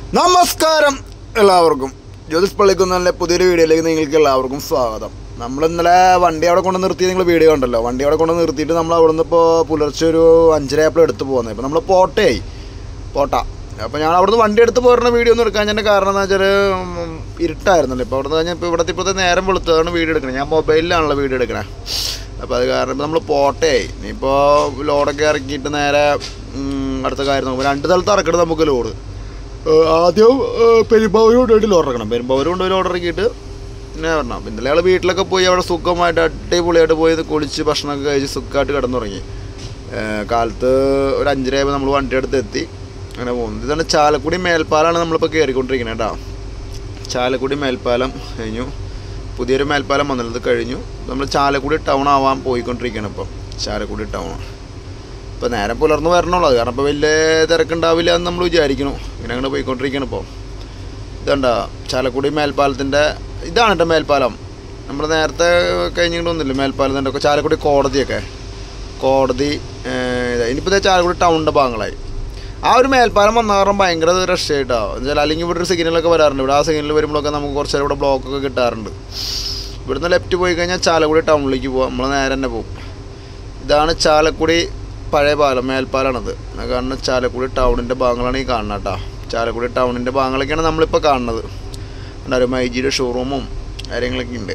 നമസ്കാരം എല്ലാവർക്കും ജ്യോതിഷ് പള്ളിക്കുന്നതിലെ പുതിയൊരു വീഡിയോയിലേക്ക് നിങ്ങൾക്ക് എല്ലാവർക്കും സ്വാഗതം നമ്മൾ ഇന്നലെ വണ്ടി അവിടെ കൊണ്ട് നിർത്തി നിങ്ങൾ വീഡിയോ കണ്ടല്ലോ വണ്ടി അവിടെ കൊണ്ട് നിർത്തിയിട്ട് നമ്മൾ അവിടെ നിന്ന് ഇപ്പോൾ പുലർച്ചെ ഒരു അഞ്ചരയായപ്പോൾ എടുത്ത് പോകുന്നത് ഇപ്പോൾ നമ്മൾ പോട്ടയായി പോട്ട അപ്പോൾ ഞാൻ അവിടുന്ന് വണ്ടി എടുത്ത് പോരുന്ന വീഡിയോ ഒന്നും എടുക്കാൻ എൻ്റെ കാരണം എന്ന് വെച്ചാൽ ഉം, ഇരുട്ടായിരുന്നല്ലോ ഇപ്പോൾ അവിടുന്ന് കഴിഞ്ഞാൽ ഇപ്പോൾ ഇവിടുത്തെ ഇപ്പോഴത്തെ നേരം വെളുത്തതാണ് വീഡിയോ എടുക്കണത് ഞാൻ മൊബൈലിലാണല്ലോ വീഡിയോ എടുക്കണേ അപ്പോൾ അത് കാരണം ഇപ്പോൾ നമ്മൾ പോട്ടയായി ഇനിയിപ്പോൾ ലോഡൊക്കെ ഇറക്കിയിട്ട് നേരെ ഉം, അടുത്ത കാര്യം നോക്കുമ്പോൾ രണ്ട് സ്ഥലത്ത് ഇറക്കണം നമുക്ക് ലോഡ് ഏഹ് ആദ്യം ഏഹ് പെരുമ്പാവൂർ കൊണ്ടുപോയിട്ട് ലോഡ് ഇറക്കണം പെരുമ്പാവൂർ കൊണ്ടുപോയി ലോഡ് ഇറക്കിയിട്ട് പിന്നെ വരണം പിന്നെ ഇന്നലെ വീട്ടിലൊക്കെ പോയി അവിടെ സുഖമായിട്ട് അടിപൊളിയായിട്ട് പോയി ഇത് കുളിച്ച് ഭക്ഷണമൊക്കെ കഴിച്ച് സുഖമായിട്ട് കിടന്നുറങ്ങി ഏഹ് കാലത്ത് ഒരു അഞ്ചരയായപ്പോൾ നമ്മൾ വണ്ടി അടുത്ത് എത്തി അങ്ങനെ പോകുന്നു ഇതാണ് ചാലക്കുടി മേൽപ്പാലമാണ് നമ്മളിപ്പോൾ കയറിക്കൊണ്ടിരിക്കുന്നത് കേട്ടോ ചാലക്കുടി മേൽപ്പാലം കഴിഞ്ഞു പുതിയൊരു മേൽപ്പാലം വന്നുള്ളത് കഴിഞ്ഞു നമ്മൾ ചാലക്കുടി ടൗൺ ആവാൻ പോയിക്കൊണ്ടിരിക്കുകയാണ് ഇപ്പം ചാലക്കുടി ടൗൺ ഇപ്പോൾ നേരം പുലർന്ന് വരണുള്ളൂ അത് കാരണം ഇപ്പോൾ വലിയ തിരക്കുണ്ടാവില്ല എന്ന് നമ്മൾ വിചാരിക്കണു ഇങ്ങനെ അങ്ങോട്ട് പോയിക്കൊണ്ടിരിക്കണം ഇപ്പോൾ ഇതുണ്ട ചാലക്കുടി മേൽപ്പാലത്തിൻ്റെ ഇതാണ് കേട്ടോ മേൽപ്പാലം നമ്മൾ നേരത്തെ കഴിഞ്ഞിട്ട് ഒന്നുമില്ല മേൽപ്പാലത്തിൻ്റെ ഒക്കെ ചാലക്കുടി കോടതിയൊക്കെ കോടതി ഏഹ്, ഇതാ. ഇനിയിപ്പോൾ ഇതേ ചാലക്കുടി ടൗണിൻ്റെ ഭാഗങ്ങളായി ആ ഒരു മേൽപ്പാലം വന്ന കാരണം ഭയങ്കര രക്ഷ കേട്ടോ എന്നുവെച്ചാൽ അല്ലെങ്കിൽ ഇവിടെ ഒരു സിഗ്നലൊക്കെ വരാറുണ്ട് ഇവിടെ ആ സിഗ്നൽ വരുമ്പോഴൊക്കെ നമുക്ക് കുറച്ച് നേരം ഇവിടെ ബ്ലോക്കൊക്കെ കിട്ടാറുണ്ട് ഇവിടുന്ന് ലെഫ്റ്റ് പോയി കഴിഞ്ഞാൽ ചാലക്കുടി ടൗണിലേക്ക് പോകാം നമ്മൾ നേരെ തന്നെ പോകും ഇതാണ് ചാലക്കുടി പഴയ പാലം മേൽപ്പാലാണത് അത് കാണുന്ന ചാലക്കുടി ടൗണിൻ്റെ ഭാഗങ്ങളാണ് ഈ കാണുന്നത് കേട്ടോ ചാലക്കുടി ടൗണിൻ്റെ ഭാഗങ്ങളൊക്കെയാണ് നമ്മളിപ്പോൾ കാണുന്നത് ഉണ്ടാവും മൈജിയുടെ ഷോറൂമും കാര്യങ്ങളൊക്കെ ഉണ്ട്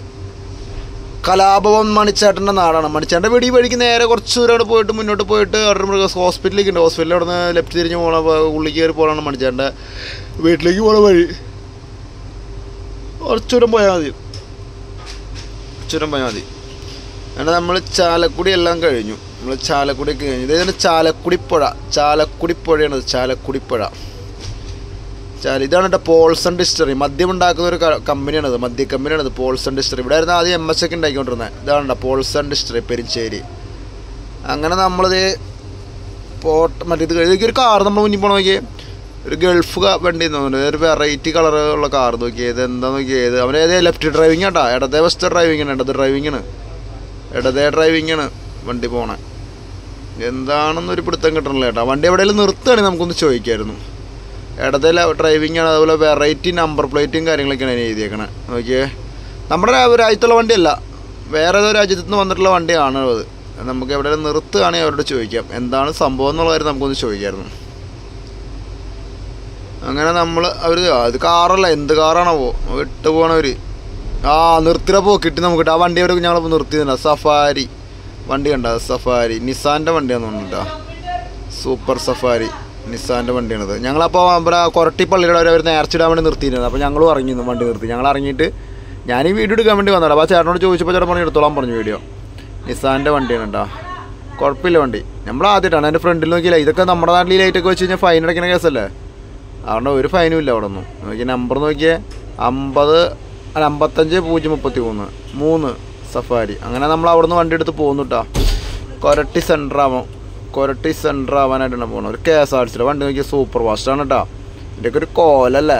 കലാഭവൻ മണിച്ചേട്ടൻ്റെ നാടാണ് മണിച്ചേട്ടൻ്റെ വീട് ഈ വഴിക്ക് നേരെ കുറച്ച് ദൂരം അവിടെ പോയിട്ട് മുന്നോട്ട് പോയിട്ട് അവിടെ മൃഗ ഹോസ്പിറ്റലിലേക്ക് ഉണ്ട് ഹോസ്പിറ്റലിൽ അവിടെ നിന്ന് ലെഫ്റ്റ് തിരിഞ്ഞ് പോകണ ഉള്ളിൽ കയറി പോകണമാണ് മണിച്ചേട്ടൻ്റെ വീട്ടിലേക്ക് പോകണ വഴി കുറച്ച് ദൂരം പോയാൽ മതി കുറച്ച് ദൂരം പോയാൽ മതി എന്നിട്ട് നമ്മൾ ചാലക്കുടി എല്ലാം കഴിഞ്ഞു നമ്മൾ ചാലക്കുടി ഒക്കെ കഴിഞ്ഞു ഇതാണ് ചാലക്കുടി പുഴ ചാലക്കുടി പുഴയാണ് ഇത്, ചാലക്കുടി പുഴ ചാല ഇതാണ് കേട്ടോ പോൾസൺ ഡിസ്റ്ററി മദ്യം ഉണ്ടാക്കുന്ന ഒരു ക- കമ്പനിയാണിത് മദ്യ കമ്പനിയാണിത് പോൾസൺ ഡിസ്റ്ററി ഇവിടെ ആയിരുന്നു ആദ്യം എം എസ് ഒക്കെ ഉണ്ടാക്കിക്കൊണ്ടിരുന്നത് ഇതാണ് കേട്ടോ പോൾസൺ ഡിസ്റ്ററി പെരിഞ്ചേരി അങ്ങനെ നമ്മളിത് പോട്ട് മറ്റേ ഇത് കഴിഞ്ഞ് ഒരു കാർ നമ്മൾ മുന്നിൽ പോകണം നോക്കിയേ ഒരു ഗൾഫ് ക- വണ്ടി തോന്നുന്നു ഒരു വെറൈറ്റി കളർ ഉള്ള കാർ നോക്കിയേ ഇത് എന്താ നോക്കിയേ ഇത് അവൻ ഏതേ ലെഫ്റ്റ് ഡ്രൈവിംഗ് ആട്ടാ ഇടതേ വശത്തെ ഡ്രൈവിംഗ് ആണ് ഇടത് ഡ്രൈവിംഗ് ആണ് ഇടതേ ഡ്രൈവിംഗ് ആണ് വണ്ടി പോണേ എന്താണെന്നൊരു പിടുത്തം കിട്ടണില്ല ചേട്ടാ വണ്ടി എവിടെയെങ്കിലും നിർത്തുകയാണെങ്കിൽ നമുക്കൊന്ന് ചോദിക്കായിരുന്നു ഇടതേ ഡ്രൈവിംഗ് ആണ് അതുപോലെ വെറൈറ്റി നമ്പർ പ്ലേറ്റും കാര്യങ്ങളൊക്കെയാണ് അതിന് എഴുതിയേക്കണേ നോക്കിയേ നമ്മുടെ രാ- രാജ്യത്തുള്ള വണ്ടിയല്ല വേറെ ഏതോ രാജ്യത്തു നിന്ന് വന്നിട്ടുള്ള വണ്ടിയാണ് അത് നമുക്ക് എവിടെയെങ്കിലും നിർത്തുകയാണെങ്കിൽ അവരോട് ചോദിക്കാം എന്താണ് സംഭവം എന്നുള്ള കാര്യം നമുക്കൊന്ന് ചോദിക്കായിരുന്നു അങ്ങനെ നമ്മൾ അവർ അത് കാറല്ല എന്ത് കാറാണാവോ വിട്ട് പോണവർ ആ നിർത്തിയപ്പോൾ കിട്ടി നമുക്ക് കിട്ടി. ആ വണ്ടി അവർ ഞങ്ങൾ നിർത്തിയതാണ് സഫാരി വണ്ടി കണ്ട സഫാരി നിസാൻ്റെ വണ്ടിയാന്ന് തോന്നുന്നുട്ടോ സൂപ്പർ സഫാരി നിസാൻ്റെ വണ്ടിയാണിത് ഞങ്ങളപ്പോൾ ഇവിടെ കൊരട്ടി പള്ളിയുടെ അവർ നേർച്ചിടാൻ വേണ്ടി നിർത്തിയിരുന്നു അപ്പോൾ ഞങ്ങളും ഇറങ്ങിയിരുന്നു വണ്ടി നിർത്തി ഞങ്ങൾ ഇറങ്ങിയിട്ട് ഞാൻ ഈ വീഡിയോ എടുക്കാൻ വേണ്ടി വന്നതാണ് അപ്പോൾ ആ ചേട്ടനോട് ചോദിച്ചപ്പോൾ ചേട്ടൻ പറഞ്ഞു എടുത്തോളാൻ പറഞ്ഞു വീഡിയോ നിസാൻ്റെ വണ്ടിയാണ് കേട്ടോ കുഴപ്പമില്ല വണ്ടി നമ്മൾ ആദ്യമായിട്ടാണ് എൻ്റെ ഫ്രണ്ടിൽ നോക്കിയില്ല ഇതൊക്കെ നമ്മുടെ നാട്ടിൽ ഈ ലൈറ്റൊക്കെ വെച്ച് കഴിഞ്ഞാൽ ഫൈൻ അടയ്ക്കുന്ന കേസല്ലേ അതുകൊണ്ട് ഒരു ഫൈനും ഇല്ല അവിടെ ഒന്നും നോക്കിയ നമ്പർ നോക്കിയേ അമ്പത് അല്ല അമ്പത്തഞ്ച് പൂജ്യം മുപ്പത്തി മൂന്ന് മൂന്ന് സഫാരി അങ്ങനെ നമ്മൾ അവിടെ നിന്ന് വണ്ടി എടുത്ത് പോകുന്നു കേട്ടോ കൊരട്ടി സെൻറ്റർ ആവാം കൊരട്ടി സെൻറ്റർ ആവാനായിട്ടാണ് പോകുന്നത് ഒരു കെ എസ് ആർ ടിയുടെ വണ്ടി നോക്കിയാൽ സൂപ്പർ ഫാസ്റ്റാണ് കേട്ടോ ഇതിൻ്റെയൊക്കെ ഒരു കോലല്ലേ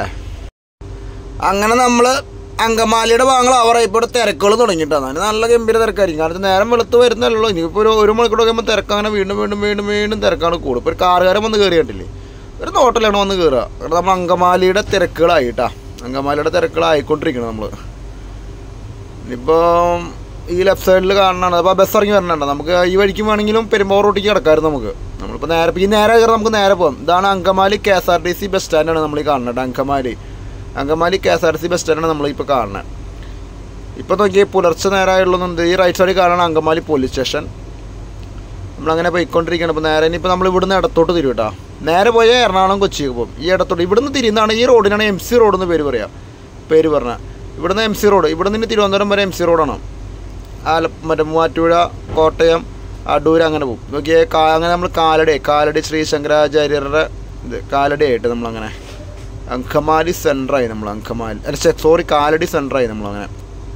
അങ്ങനെ നമ്മൾ അങ്കമാലിയുടെ ഭാഗങ്ങൾ അവർ ഇപ്പോൾ തിരക്കുകൾ തുടങ്ങിയിട്ടാണ് അതിന് നല്ല ഗംഭീര തിരക്കായിരിക്കും കാരണം ഇത് നേരം വെളുത്ത് വരുന്നല്ലോ ഇനിയിപ്പോൾ ഒരു ഒരു മണിക്കൂർ കഴിയുമ്പോൾ തിരക്ക് അങ്ങനെ വീണ്ടും വീണ്ടും വീണ്ടും വീണ്ടും തിരക്കാണ് കൂടും ഇപ്പോൾ ഒരു കാറുകാരൻ വന്ന് കയറി കണ്ടില്ലേ ഒരു നോട്ടിലാണ് വന്ന് കയറുക കാരണം നമ്മൾ അങ്കമാലിയുടെ തിരക്കുകളായിട്ടാ അങ്കമാലിയുടെ തിരക്കുകളായിക്കൊണ്ടിരിക്കണം നമ്മൾ ഇനിയിപ്പോൾ ഈ ലെഫ്റ്റ് സൈഡിൽ കാണണതാണ് അപ്പോൾ ബസ് ഇറങ്ങി വരണുണ്ട് നമുക്ക് ഈ വഴിക്ക് വേണമെങ്കിലും പെരുമ്പാവൂർ റോട്ടിക്ക് കിടക്കാമായിരുന്നു നമുക്ക് നമ്മളിപ്പോൾ നേരെ ഈ നേരെ കയറി നമുക്ക് നേരെ പോകാം ഇതാണ് Angamaly K S R T C bus സ്റ്റാൻഡാണ് നമ്മൾ ഈ കാണുന്നത് Angamaly Angamaly K S R T C bus സ്റ്റാൻഡാണ് നമ്മളിപ്പോൾ കാണുന്നത് ഇപ്പോൾ നോക്കിയാൽ പുലർച്ചെ നേരമായുള്ളതുണ്ട് ഈ റൈറ്റ് സൈഡിൽ കാണണം അങ്കമാലി പോലീസ് സ്റ്റേഷൻ നമ്മളങ്ങനെ പോയിക്കൊണ്ടിരിക്കുകയാണ് ഇപ്പോൾ നേരെ ഇനിയിപ്പോൾ നമ്മൾ ഇവിടുന്ന് ഇടത്തോട്ട് തിരിയും കേട്ടോ നേരെ പോയാൽ എറണാകുളം കൊച്ചിക്ക് പോകും ഈ ഇടത്തോട്ട് ഇവിടുന്ന് തിരിയുന്നതാണ് ഈ റോഡിനാണ് എം സി റോഡ് എന്ന് പേര് പറയാം പേര് പറഞ്ഞാൽ ഇവിടുന്ന് എം സി റോഡ് ഇവിടുന്ന് ഇനി തിരുവനന്തപുരം വരെ എം സി റോഡാണ് ആല മറ്റേ മൂവാറ്റുപുഴ കോട്ടയം അടൂർ അങ്ങനെ പോകും നോക്കിയേ കാ അങ്ങനെ നമ്മൾ കാലടി കാലടി ശ്രീ ശങ്കരാചാര്യരുടെ ഇത് കാലടി ആയിട്ട് നമ്മളങ്ങനെ അങ്കമാലി സെൻറ്ററായി നമ്മൾ അങ്കമാലി അല്ല സോറി കാലടി സെൻറ്ററായി നമ്മളങ്ങനെ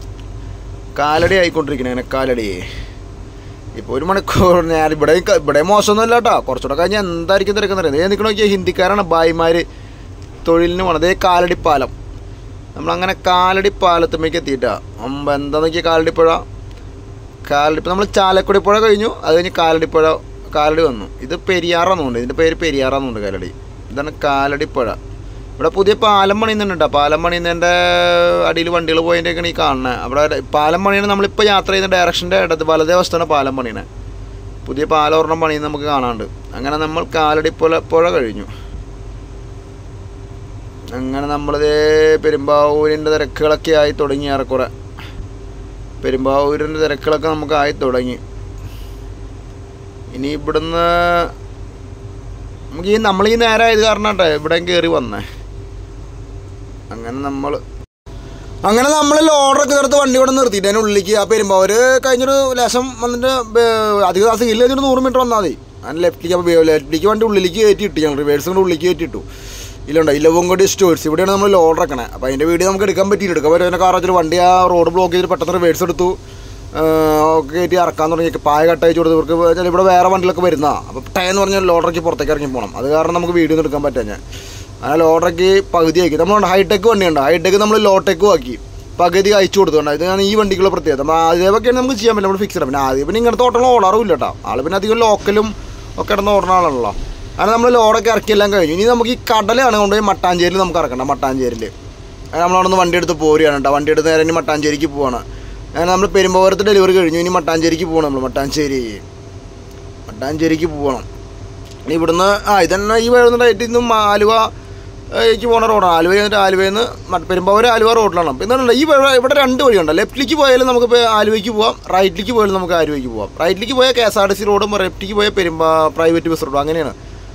കാലടി ആയിക്കൊണ്ടിരിക്കണേ അങ്ങനെ കാലടി ഇപ്പോൾ ഒരു മണിക്കൂർ ഞാൻ ഇവിടെ ഇവിടെ മോശമൊന്നുമല്ല കേട്ടോ കുറച്ചുകൂടെ കഴിഞ്ഞാൽ എന്തായിരിക്കും തിരക്കുന്നറിയാം ഏത് നിൽക്കണ നോക്കിയാൽ ഹിന്ദിക്കാരാണ് ബായിമാർ തൊഴിലിന് പോണത് അതേ കാലടിപ്പാലം നമ്മളങ്ങനെ കാലടിപ്പാലത്തുമ്മേക്ക് എത്തിയിട്ടാ അമ്പ എന്താ നോക്കിയാൽ കാലടിപ്പുഴ കാലടിപ്പുഴ നമ്മൾ ചാലക്കുടി പുഴ കഴിഞ്ഞു അത് കഴിഞ്ഞ് കാലടിപ്പുഴ കാലടി വന്നു ഇത് പെരിയാറാന്നുണ്ട് ഇതിൻ്റെ പേര് പെരിയാറാന്നുണ്ട് കാലടി ഇതാണ് കാലടിപ്പുഴ ഇവിടെ പുതിയ പാലം പണിയുന്നുണ്ട് കേട്ടോ പാലം പണിയുന്നതിൻ്റെ അടിയിൽ വണ്ടികൾ പോയതിൻ്റെയൊക്കെയാണ് ഈ കാണുന്നത് അവിടെ പാലം പണിയാണ് നമ്മളിപ്പോൾ യാത്ര ചെയ്യുന്ന ഡയറക്ഷൻ്റെ ഇടത് വലതേ വശത്താണ് പാലം പണിയണേ പുതിയ പാലം ഒരെണ്ണം പണിയുന്നത് നമുക്ക് കാണാണ്ട് അങ്ങനെ നമ്മൾ കാലടി പുഴ പുഴ കഴിഞ്ഞു അങ്ങനെ നമ്മളിതേ പെരുമ്പാവൂരിൻ്റെ തിരക്കുകളൊക്കെ ആയി തുടങ്ങി ഏറെക്കുറെ പെരുമ്പാവൂരിൻ്റെ തിരക്കുകളൊക്കെ നമുക്ക് ആയി തുടങ്ങി ഇനി ഇവിടുന്ന് നമുക്ക് ഈ നമ്മൾ ഈ നേരമായത് കാരണം കേട്ടോ ഇവിടെ കയറി വന്നേ അങ്ങനെ നമ്മൾ അങ്ങനെ നമ്മൾ ലോഡറൊക്കെ നിർത്ത് വണ്ടി ഇവിടെ നിർത്തിയിട്ട് അതിന് ഉള്ളിലേക്ക് ആ പെരുമ്പാവൂർ കഴിഞ്ഞൊരു ലേശം വന്നിട്ട് ബേ- അധിക ദിവസം ഇല്ല ഒരു നൂറ് മീറ്റർ വന്നാൽ മതി അതിന് ലെഫ്റ്റിലേക്ക് അപ്പോൾ ലെഫ്റ്റിലേക്ക് വണ്ടി ഉള്ളിലേക്ക് കയറ്റി ഇട്ടു ഞങ്ങൾ റിവേഴ്സ് കൊണ്ട് ഉള്ളിലേക്ക് കയറ്റി ഇട്ടു ഇല്ലുണ്ടോ ഇലവങ്കോടി സ്റ്റോഴ്സ് ഇവിടെയാണ് നമ്മൾ ലോഡർ ഇറക്കണേ അപ്പോൾ അതിൻ്റെ വീഡിയോ നമുക്ക് എടുക്കാൻ പറ്റിയില്ല എടുക്കാൻ പറ്റുന്ന കാർ വെച്ചിട്ട് വണ്ടി ആ റോഡ് ബ്ലോക്ക് ചെയ്തിട്ട് പെട്ടെന്ന് റിവേഴ്സ് എടുത്തു ഒക്കെ കയറ്റി ഇറക്കാൻ തുടങ്ങി പായ കട്ടയച്ച് കൊടുത്ത് ഇവർക്ക് വെച്ചാൽ ഇവിടെ വേറെ വണ്ടികളൊക്കെ വരുന്ന അപ്പോൾ ടൈം എന്ന് പറഞ്ഞാൽ ലോഡറൊക്കെ പുറത്തേക്ക് ഇറങ്ങി പോകണം അത് കാരണം നമുക്ക് വീഡിയോ ഒന്നും എടുക്കാൻ പറ്റാ ഞാൻ അങ്ങനെ ലോഡറൊക്കെ പകുതി ആക്കി നമ്മളുണ്ട് ഹൈടെക് വണ്ടിയുണ്ട് ഹൈടെക് നമ്മൾ ലോടെക്കും ആക്കി പകുതി അയച്ചു കൊടുത്തോണ്ട് ഇതാണ് ഈ വണ്ടിക്കുള്ള പ്രത്യേകത നമ്മൾ അതേപോലെയാണ് നമുക്ക് ചെയ്യാൻ പറ്റില്ല നമ്മൾ ഫിക്സ് ചെയ്യാം പിന്നെ ആദ്യം പിന്നെ ഇങ്ങനത്തെ ഓട്ടം ഓടാറും ഇല്ല കേട്ടോ ആൾ പിന്നെ അധികം ലോക്കലും ഒക്കെ ഇടന്ന് ഓടുന്ന ആളാണല്ലോ അങ്ങനെ നമ്മൾ ലോഡൊക്കെ ഇറക്കിയെല്ലാം കഴിഞ്ഞു ഇനി നമുക്ക് ഈ കടലാണ് കൊണ്ടുപോയി മട്ടാഞ്ചേരിയിൽ നമുക്ക് ഇറക്കണ്ട മട്ടാഞ്ചേരിയിൽ അങ്ങനെ നമ്മളവിടെ നിന്ന് വണ്ടി എടുത്ത് പോരുകയാണ് കേട്ടോ വണ്ടി എടുത്ത് നേരെ ഇനി മട്ടാഞ്ചേരിക്ക് പോവാണ് അങ്ങനെ നമ്മൾ പെരുമ്പാവൂരത്ത് ഡെലിവറി കഴിഞ്ഞു ഇനി മട്ടാഞ്ചേരിക്ക് പോകണം നമ്മൾ മട്ടാഞ്ചേരി മട്ടാഞ്ചേരിക്ക് പോകണം ഇനി ഇവിടുന്ന് ആ ഇതന്നെ ഈ വരുന്ന ഡേറ്റിൽ നിന്നും ആലുവ ക്ക് പോണ റോഡാണ് ആലുവ എന്നിട്ട് ആലുവയിൽ നിന്ന് പെരുമ്പാവൂർ ആലുവ റോഡിലാണ് അപ്പം എന്താണ് ഈ വഴി- ഇവിടെ രണ്ട് വഴിയുണ്ട് ലെഫ്റ്റിലേക്ക് പോയാലും നമുക്ക് ഇപ്പോൾ ആലുവയ്ക്ക് പോവാം റൈറ്റിലേക്ക് പോയാലും നമുക്ക് ആലുവയ്ക്ക് പോവാം റൈറ്റിലേക്ക് പോയാൽ K S R T C റോഡും ലെഫ്റ്റിലേക്ക് പോയാൽ പെരുമ്പാ പ്രൈവറ്റ് ബസ് റോഡും അങ്ങനെയാണ്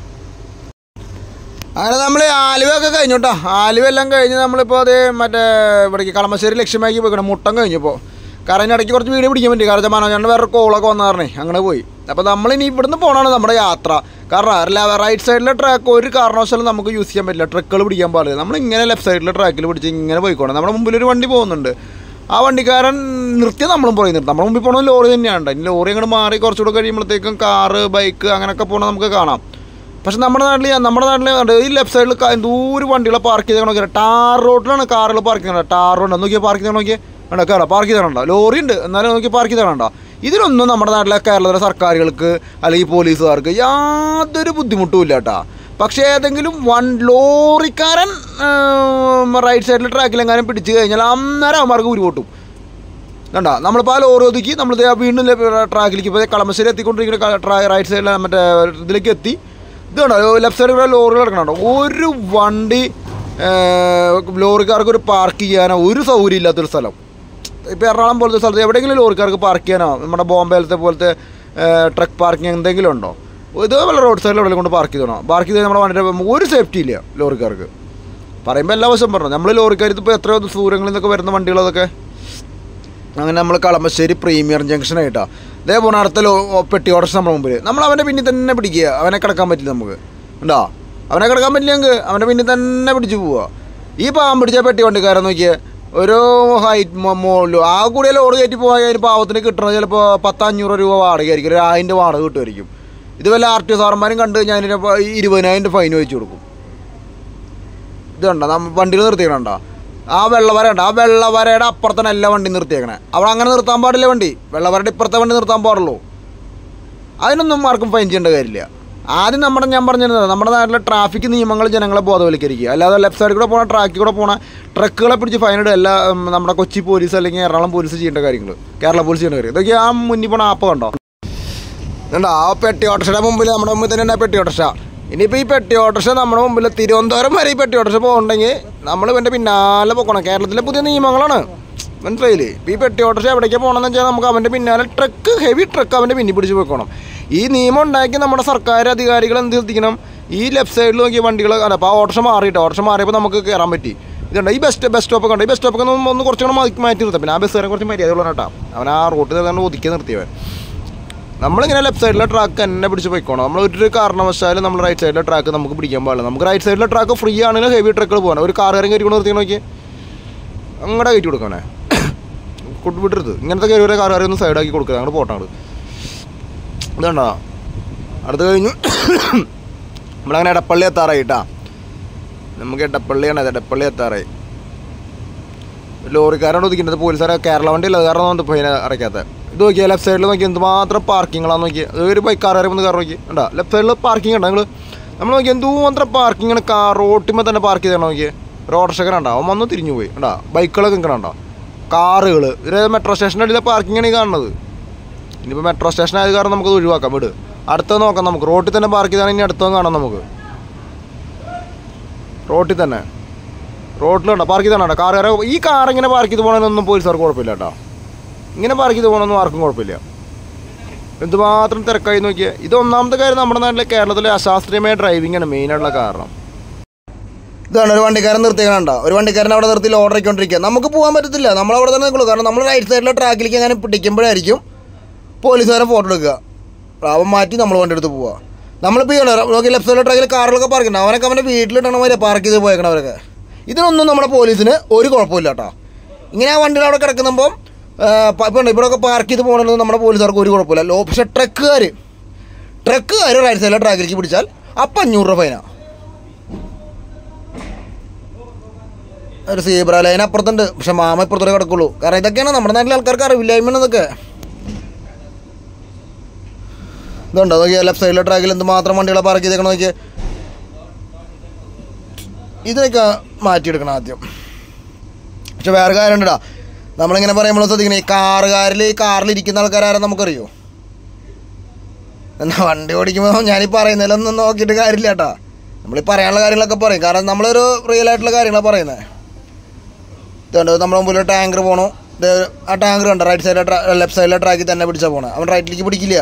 അങ്ങനെ നമ്മൾ ആലുവയൊക്കെ കഴിഞ്ഞു കേട്ടോ ആലുവ എല്ലാം കഴിഞ്ഞ് നമ്മളിപ്പോൾ അത് മറ്റേ ഇവിടേക്ക് കളമശ്ശേരി ലക്ഷ്യമാക്കി പോയിക്കണം മുട്ടം കഴിഞ്ഞപ്പോൾ കാരണം അതിന് ഇടയ്ക്ക് കുറച്ച് വീഡിയോ പിടിക്കാൻ പറ്റി കാരണം മനോജാണ്ട് വേറെ കോളൊക്കെ വന്ന കാരണേ അങ്ങനെ പോയി അപ്പോൾ നമ്മളിനി ഇവിടുന്ന് പോകണമാണ് നമ്മുടെ യാത്ര കാരണം അല്ല റൈറ്റ് സൈഡിലെ ട്രാക്ക് ഒരു കാരണവശാലും നമുക്ക് യൂസ് ചെയ്യാൻ പറ്റില്ല ട്രക്കുകൾ പിടിക്കാൻ പാടില്ല നമ്മൾ ഇങ്ങനെ ലെഫ്റ്റ് സൈഡിലെ ട്രാക്കിൽ പിടിച്ച് ഇങ്ങനെ പോയിക്കോണം നമ്മുടെ മുമ്പിൽ ഒരു വണ്ടി പോകുന്നുണ്ട് ആ വണ്ടിക്കാരൻ നിർത്തി നമ്മളും പുറകെ നിർത്തും നമ്മുടെ മുമ്പിൽ പോകണത് ലോറി തന്നെയാണ് ഇനി ലോറി അങ്ങോട്ട് മാറി കുറച്ചുകൂടെ കഴിയുമ്പോഴത്തേക്കും കാറ് ബൈക്ക് അങ്ങനെയൊക്കെ പോകണം നമുക്ക് കാണാം പക്ഷെ നമ്മുടെ നാട്ടിൽ നമ്മുടെ നാട്ടിൽ കണ്ടോ ഈ ലെഫ്റ്റ് സൈഡിൽ എന്തോരം വണ്ടികളെ പാർക്ക് ചെയ്ത് നോക്കിയാൽ ടാർ റോഡിലാണ് കാറുകൾ പാർക്ക് ചെയ്യുന്നത് ടാർ റോഡ് നോക്കിയാൽ പാർക്ക് ചെയ്ത് നോക്കിയാൽ വേണ്ട കേട്ടോ പാർക്ക് ചെയ്തോ ലോറി ഉണ്ട് എന്നാലും നോക്കി പാർക്ക് ചെയ്തോ ഇതിനൊന്നും നമ്മുടെ നാട്ടിലെ കേരളത്തിലെ സർക്കാരുകൾക്ക് അല്ലെങ്കിൽ പോലീസുകാർക്ക് യാതൊരു ബുദ്ധിമുട്ടും ഇല്ല കേട്ടോ പക്ഷേ ഏതെങ്കിലും വൺ ലോറിക്കാരൻ റൈറ്റ് സൈഡിൽ ട്രാക്കിലെങ്ങാനും പിടിച്ചു കഴിഞ്ഞാൽ അന്നേരം അവന്മാർക്ക് ഉരു പൊട്ടും കണ്ട നമ്മളിപ്പോൾ ആ ലോറി ഒതുക്കി നമ്മൾ ദേ വീണ്ടും ലെ- ട്രാക്കിലേക്ക് ഇപ്പോൾ കളമശ്ശേരി എത്തിക്കൊണ്ടിരിക്കുന്ന ട്രാ റൈറ്റ് സൈഡിൽ മറ്റേ ഇതിലേക്ക് എത്തി ഇത് കണ്ടോ ലെഫ്റ്റ് സൈഡിൽ കൂടെ ലോറികൾ കിടക്കണോ ഒരു വണ്ടി ഏർ, ലോറിക്കാർക്ക് ഒരു പാർക്ക് ചെയ്യാനോ ഒരു സൗകര്യം ഇല്ലാത്തൊരു സ്ഥലം ഇപ്പോൾ എറണാകുളം പോലത്തെ സ്ഥലത്ത് എവിടെയെങ്കിലും ലോറിക്കാർക്ക് പാർക്ക് ചെയ്യാനോ നമ്മുടെ ബോംബെയിലത്തെ പോലത്തെ ട്രക്ക് പാർക്കിംഗ് എന്തെങ്കിലും ഉണ്ടോ ഇത് വല്ല റോഡ് സൈഡിൽ എവിടെ കൊണ്ട് പാർക്ക് ചെയ്തോ പാർക്ക് ചെയ്ത് നമ്മുടെ വണ്ടിയുടെ ഒരു സേഫ്റ്റി ഇല്ല ലോറിക്കാർക്ക് പറയുമ്പോൾ എല്ലാ വശം പറഞ്ഞു നമ്മൾ ലോറിക്കാർ ഇപ്പോൾ എത്രയോ ദൂരങ്ങളിൽ നിന്നൊക്കെ വരുന്ന വണ്ടികളതൊക്കെ അങ്ങനെ നമ്മൾ കളമശ്ശേരി പ്രീമിയർ ജംഗ്ഷൻ ആയിട്ടാ ഇതേ പോണ അടുത്ത ലോ പെട്ടി ഓർഡർ നമ്മുടെ മുമ്പിൽ നമ്മൾ അവൻ്റെ പിന്നിൽ തന്നെ പിടിക്കുക അവനെ കിടക്കാൻ പറ്റില്ല നമുക്ക് ഉണ്ടോ അവനെ കിടക്കാൻ പറ്റില്ലെങ്കിൽ അവൻ്റെ പിന്നിൽ തന്നെ പിടിച്ച് പോവുക ഈ പാവം പിടിച്ച പെട്ടി വണ്ടിക്കാരൻ നോക്കിയേ ഒരു ഹൈറ്റ് മുകളിൽ ആ കൂടിയ ലോഡ് കയറ്റി പോയാൽ അതിന് പാവത്തിന് കിട്ടണത് ചിലപ്പോൾ പത്തഞ്ഞൂറ് രൂപ വാടകയായിരിക്കും ഒരു ആയിരം വാടക കിട്ടുമായിരിക്കും ഇത് വല്ല ആർ ടി ഒ സാറന്മാരും കണ്ട് ഞാൻ ഇതിന് ഇരുപതിനായിരം രൂപ ഫൈൻ വെച്ച് കൊടുക്കും ഇത് കണ്ടോ നമ്മ വണ്ടിയിൽ നിർത്തിക്കണോ ആ വെള്ളവര ഉണ്ട് ആ വെള്ളവരയുടെ അപ്പുറത്താണ് എല്ലാ വണ്ടി നിർത്തിയേക്കണേ അവിടെ അങ്ങനെ നിർത്താൻ പാടില്ല വണ്ടി വെള്ളവരയുടെ ഇപ്പുറത്തെ വണ്ടി നിർത്താൻ പാടുള്ളൂ അതിനൊന്നും ആർക്കും ഫൈൻ ചെയ്യേണ്ട കാര്യമില്ല ആദ്യം നമ്മുടെ ഞാൻ പറഞ്ഞിരുന്നത് നമ്മുടെ നാട്ടിലെ ട്രാഫിക് നിയമങ്ങൾ ജനങ്ങളെ ബോധവൽക്കരിക്കുക അല്ലാതെ ലെഫ്റ്റ് സൈഡിൽ കൂടെ പോണ ട്രാക്കിൽ കൂടെ പോണ ട്രക്കുകളെ പിടിച്ച് ഫൈൻ ഇടുക എല്ലാ ഉം, നമ്മുടെ കൊച്ചി പോലീസ് അല്ലെങ്കിൽ എറണാകുളം പോലീസ് ചെയ്യേണ്ട കാര്യങ്ങൾ കേരള പോലീസ് ചെയ്യേണ്ട കാര്യം ഇതൊക്കെ ആ മുന്നിൽ പോണ ആപ്പ് കണ്ടോ ഇതുണ്ടോ ആ പെട്ടി ഓട്ടോറിക്ഷയുടെ മുമ്പിൽ നമ്മുടെ മുമ്പിൽ തന്നെ ഉണ്ട് ആ പെട്ടി ഓട്ടോറിക്ഷ ഇനിയിപ്പോൾ ഈ പെട്ടി ഓട്ടോറിക്ഷ നമ്മുടെ മുമ്പിൽ തിരുവനന്തപുരം വരെ ഈ പെട്ടി ഓട്ടോറിക്ഷ പോകണമെങ്കിൽ നമ്മൾ ഇവൻ്റെ പിന്നാലെ പോകണം കേരളത്തിലെ പുതിയ നിയമങ്ങളാണ് മനസ്സിലായില്ലേ ഇപ്പോൾ ഈ പെട്ടി ഓട്ടോറിക്ഷ എവിടേക്കാണ് പോകണമെന്ന് വെച്ചാൽ നമുക്ക് അവൻ്റെ പിന്നാലെ ട്രക്ക് ഹെവി ട്രക്ക് അവൻ്റെ പിന്നിൽ പിടിച്ച് പോയിക്കോണം ഈ നിയമം ഉണ്ടാക്കി നമ്മുടെ സർക്കാർ അധികാരികൾ എന്ത് ശ്രദ്ധിക്കണം ഈ ലെഫ്റ്റ് സൈഡിൽ നോക്കിയ വണ്ടികൾ അല്ല അപ്പോൾ ആ ഓട്ടോറിക്ഷ മാറിയിട്ട് ഓട്ടോറിക്ഷ മാറിയപ്പോൾ നമുക്ക് കയറാൻ പറ്റി ഇതുണ്ട് ഈ ബസ് ബസ് സ്റ്റോപ്പ് കണ്ടോ ഈ ബസ് സ്റ്റോപ്പൊക്കെ ഒന്ന് ഒന്ന് കുറച്ചുകൂടെ മാറ്റി മാറ്റി നിർത്താം പിന്നെ ആ ബസ്സുകാരെ കുറച്ച് മര്യാദ കേട്ടോ അവൻ ആ റോട്ടിൽ തന്നെ ഒതുക്കി നിർത്തിയവൻ നമ്മളിങ്ങനെ ലെഫ്റ്റ് സൈഡിലെ ട്രാക്ക് തന്നെ പിടിച്ച് പോയിക്കോണം നമ്മൾ ഒരു കാരണവശാലും നമ്മൾ റൈറ്റ് സൈഡിലെ ട്രാക്ക് നമുക്ക് പിടിക്കാൻ പാടില്ല നമുക്ക് റൈറ്റ് സൈഡിലെ ട്രാക്ക് ഫ്രീ ആണെങ്കിലും ഹെവി ട്രക്കുകൾ പോകണം ഒരു കാറുകാരൻ കയറി കൊണ്ട് നിർത്തി നോക്കി അങ്ങോട്ട് കയറ്റി കൊടുക്കണേ കൊണ്ട് വിടരുത് ഇങ്ങനത്തെ കയറി ഒരു കാറുകാരെ ഒന്ന് സൈഡാക്കി കൊടുക്കുക അങ്ങോട്ട് പോട്ടാണ് ഇതുണ്ടോ അടുത്ത് കഴിഞ്ഞു നമ്മളങ്ങനെ എടപ്പള്ളി എത്താറായി കേട്ടാ നമുക്ക് എടപ്പള്ളിയാണ് അത് എടപ്പള്ളി എത്താറായി ലോറിക്കാരാണ് ഒതുക്കുന്നത് പോലീസുകാരെ കേരള വണ്ടി ഉള്ളത് കാരണം ഒന്നും ഫൈൻ അടയ്ക്കാത്തത് ഇത് നോക്കിയാൽ ലെഫ്റ്റ് സൈഡിൽ നോക്കി എന്തുമാത്രം പാർക്കിങ്ങളാന്ന് നോക്കി അത് ഒരു ബൈക്ക് കാറുകാരെ ഒന്ന് കയറി നോക്കി ഉണ്ടോ ലെഫ്റ്റ് സൈഡിൽ പാർക്കിംഗ് ഉണ്ടോ നിങ്ങൾ നമ്മൾ നോക്കി എന്തോത്ര പാർക്കിങ്ങനെ കാർ റോട്ടിന്മേൽ തന്നെ പാർക്ക് ചെയ്തണം നോക്കിയേ റോഡർഷകൻ ഉണ്ടാവും അവൻ വന്ന് തിരിഞ്ഞു പോയി ഉണ്ടാ ബൈക്കുകളൊക്കെ നിൽക്കണുണ്ടോ കാറുകൾ ഇത് മെട്രോ സ്റ്റേഷൻ്റെ അടിയിലെ പാർക്കിങ്ങാണ് ഈ കാണുന്നത് ഇനിയിപ്പോൾ മെട്രോ സ്റ്റേഷൻ ആയത് കാരണം നമുക്കത് ഒഴിവാക്കാം വിട് അടുത്തത് നോക്കാം നമുക്ക് റോട്ടിൽ തന്നെ പാർക്ക് ചെയ്താണ് ഇനി അടുത്തത് കാണാം നമുക്ക് റോട്ടിൽ തന്നെ റോട്ടിലുണ്ടോ പാർക്ക് ചെയ്താണോ കാറുകാരെ ഈ കാർ ഇങ്ങനെ പാർക്ക് ചെയ്ത് പോകണമെന്നൊന്നും പോലീസുകാർക്ക് കുഴപ്പമില്ല കേട്ടോ ഇങ്ങനെ പാർക്ക് ചെയ്ത് പോകണമെന്നും ആർക്കും കുഴപ്പമില്ല എന്തുമാത്രം തിരക്കായി നോക്കിയാൽ ഇത് ഒന്നാമത്തെ കാര്യം നമ്മുടെ നാട്ടിലെ കേരളത്തിലെ അശാസ്ത്രീയമായ ഡ്രൈവിംഗ് ആണ് മെയിനായിട്ടുള്ള കാരണം ഇതാണ് ഒരു വണ്ടിക്കാരൻ നിർത്തിക്കണണ്ട ഒരു വണ്ടിക്കാരൻ അവിടെ നിർത്തി ഓർഡർ ആയിക്കൊണ്ടിരിക്കുക നമുക്ക് പോകാൻ പറ്റത്തില്ല നമ്മൾ അവിടെ തന്നെ നിൽക്കുള്ളൂ കാരണം നമ്മൾ റൈറ്റ് സൈഡിലെ ട്രാക്കിലേക്ക് അങ്ങനെ പിടിക്കുമ്പോഴായിരിക്കും പോലീസുകാരൻ ഫോട്ടോ എടുക്കുക അവൻ മാറ്റി നമ്മൾ വണ്ടി എടുത്ത് പോവുക നമ്മളിപ്പോൾ ചെയ്യണം നോക്കി ലെഫ്റ്റ് സൈഡിലെ ട്രാക്കിൽ കാറിലൊക്കെ പാർക്ക് ചെയ്യണം അവനൊക്കെ അവൻ്റെ വീട്ടിലിട്ടണ മാതിരി പാർക്ക് ചെയ്ത് പോയേക്കണവരൊക്കെ ഇതിനൊന്നും നമ്മുടെ പോലീസിന് ഒരു കുഴപ്പമില്ല കേട്ടോ ഇങ്ങനെ ആ വണ്ടികൾ അവിടെ കിടക്കുമ്പോൾ ഇപ്പം ഇവിടെയൊക്കെ പാർക്ക് ചെയ്ത് പോകണമെന്ന് നമ്മുടെ പോലീസുകാർക്ക് ഒരു കുഴപ്പമില്ല ലോ പക്ഷേ ട്രക്കുകാർ ട്രക്കുകാർ റൈറ്റ് സൈഡിലെ ട്രാക്കിലേക്ക് പിടിച്ചാൽ അപ്പം അഞ്ഞൂറ് രൂപ ഫൈനാണ് ഒരു സീബ്ര ലൈൻ അപ്പുറത്തുണ്ട് പക്ഷെ മാമ ഇപ്പുറത്തോടെ കിടക്കുള്ളൂ കാരണം ഇതൊക്കെയാണ് നമ്മുടെ നാട്ടിലെ ആൾക്കാർക്ക് അറിവില്ലായ്മ ഇതൊക്കെ ഇതുണ്ടോ നോക്കിയാൽ ലെഫ്റ്റ് സൈഡിലെ ട്രാക്കിൽ എന്ത് മാത്രം വണ്ടികളെ പാർക്ക് ചെയ്തേക്കണം നോക്കിയാൽ ഇതിനൊക്കെ മാറ്റിയെടുക്കണം ആദ്യം പക്ഷെ വേറെ കാര്യമുണ്ടടാ നമ്മളിങ്ങനെ പറയുമ്പോൾ ശ്രദ്ധിക്കണം ഈ കാറുകാരിൽ ഈ കാറിൽ ഇരിക്കുന്ന ആൾക്കാരാരെ നമുക്കറിയോ എന്നാ വണ്ടി ഓടിക്കുമ്പോൾ ഞാനീ പറയുന്നതിലൊന്നും നോക്കിയിട്ട് കാര്യമില്ല കേട്ടോ നമ്മൾ ഈ പറയാനുള്ള കാര്യങ്ങളൊക്കെ പറയും കാരണം നമ്മളൊരു റിയൽ ആയിട്ടുള്ള കാര്യങ്ങളാണ് പറയുന്നത് ഇതുണ്ട് നമ്മുടെ മുമ്പിൽ ടാങ്കർ പോണു ഇത് ആ ടാങ്കർ ഉണ്ട് റൈറ്റ് സൈഡിലെ ട്രാ ലെഫ്റ്റ് സൈഡിലെ ട്രാക്കിൽ തന്നെ പിടിച്ചാൽ പോണേ അവൻ റൈറ്റിലേക്ക് പിടിക്കില്ല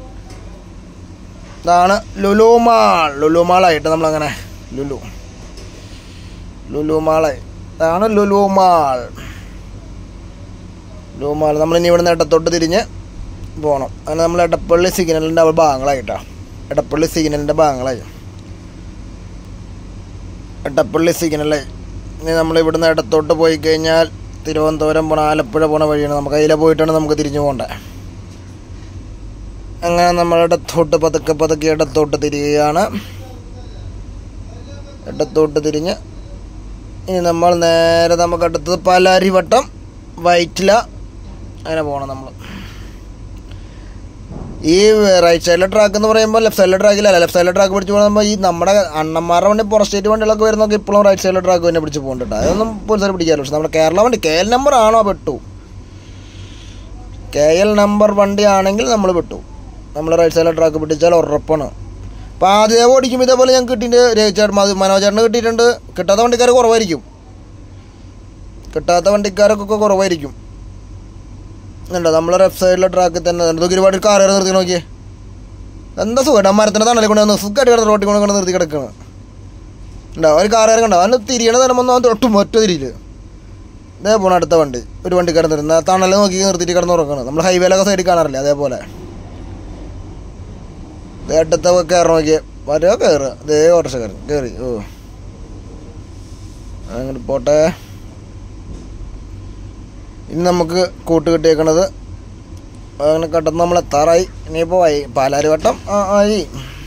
ഇതാണ് ലുലുമാൾ ലുലുമാളായിട്ട് നമ്മളങ്ങനെ ലുലു ലുലുമാള് ഇതാണ് ലുലുമാൾ ലുലുമാൾ നമ്മളിനി ഇവിടുന്ന് ഇടത്തോട്ട് തിരിഞ്ഞ് പോകണം അങ്ങനെ നമ്മൾ എടപ്പള്ളി സിഗ്നലിൻ്റെ ഭാഗങ്ങളായിട്ടാണ് എടപ്പള്ളി സിഗ്നലിൻ്റെ ഭാഗങ്ങളായി എടപ്പള്ളി സിഗ്നലായി ഇനി നമ്മൾ ഇവിടുന്ന് ഇടത്തോട്ട് പോയി കഴിഞ്ഞാൽ തിരുവനന്തപുരം പോണ ആലപ്പുഴ പോണ വഴിയാണ് നമുക്ക് അതിലെ പോയിട്ടാണ് നമുക്ക് തിരിഞ്ഞു പോകേണ്ടത് അങ്ങനെ നമ്മൾ ഇടത്തോട്ട് പതുക്കെ പതുക്കെ ഇടത്തോട്ട് തിരിയുകയാണ് ഇടത്തോട്ട് തിരിഞ്ഞ് ഇനി നമ്മൾ നേരെ നമുക്ക് അടുത്തത് പാലാരിവട്ടം വൈറ്റില അങ്ങനെ പോകണം നമ്മൾ ഈ റൈറ്റ് സൈഡിലെ ട്രാക്ക് എന്ന് പറയുമ്പോൾ ലെഫ്റ്റ് സൈഡിലെ ട്രാക്കിലല്ല ലെഫ്റ്റ് സൈഡിലെ ട്രാക്ക് പിടിച്ച് പോകുമ്പോൾ ഈ നമ്മുടെ അണ്ണന്മാരുടെ വണ്ടി പുറം സ്റ്റേറ്റ് വണ്ടികളൊക്കെ വരുന്നൊക്കെ ഇപ്പോഴും റൈറ്റ് സൈഡിലെ ട്രാക്ക് തന്നെ പിടിച്ച് പോകുന്നുണ്ട് അതൊന്നും പോലീസുകാർ പിടിക്കാറില്ല പക്ഷെ നമ്മുടെ കേരള വണ്ടി കെ എൽ നമ്പർ ആണോ പെട്ടു കെ എൽ നമ്പർ വണ്ടി ആണെങ്കിൽ നമ്മൾ പെട്ടു നമ്മൾ റൈറ്റ് സൈഡിലെ ട്രാക്ക് പിടിച്ചാൽ ഉറപ്പാണ് അപ്പോൾ ആദ്യം ഓടിക്കുമ്പോൾ ഇതേപോലെ ഞാൻ കിട്ടിയിട്ട് രവിചേട്ടൻ മതി മനോജേട്ടന് കിട്ടിയിട്ടുണ്ട് കിട്ടാത്ത വണ്ടിക്കാർ കുറവായിരിക്കും കിട്ടാത്ത വണ്ടിക്കാരൊക്കെ കുറവായിരിക്കും ഉണ്ടോ നമ്മൾ ലെഫ്റ്റ് സൈഡിലെ ട്രാക്കിൽ തന്നെ ഇതൊക്കെ ഒരുപാട് കാറുകൾ നിർത്തി നോക്കിയേ എന്താ സുഖം മരത്തിൻ്റെ തണലിൽ കൊണ്ട് സുഖമായിട്ട് കിടന്ന് റോട്ടിൽ കൊണ്ട് കൊണ്ട് നിർത്തി കിടക്കണം ഉണ്ടോ ഒരു കാറുകാരൻ കണ്ടോ അവന് തിരിയണ തരമൊന്നും അവൻ തൊട്ടും ഒറ്റ തിരിയില്ല ഇതേ പോണ അടുത്ത വണ്ടി ഒരു വണ്ടി കിടന്നിരുന്ന തണൽ നോക്കി നിർത്തിയിട്ട് കിടന്ന് ഉറക്കണം നമ്മൾ ഹൈവേയിലൊക്കെ സൈഡിൽ കാണാറില്ലേ അതേപോലെ വേട്ടത്തെ കയറണം നോക്കിയേ വരോ കയറുക അതേ ഓട്ടോറിക്ഷക്കാരൻ കയറി ഓ അങ്ങോട്ട് പോട്ടെ ഇനി നമുക്ക് കൂട്ട് കിട്ടിയേക്കണത് അങ്ങനെ കട്ടന്ന് നമ്മൾ എത്താറായി ഇനിയിപ്പോൾ ആയി പാലാരിവട്ടം ആ ആയി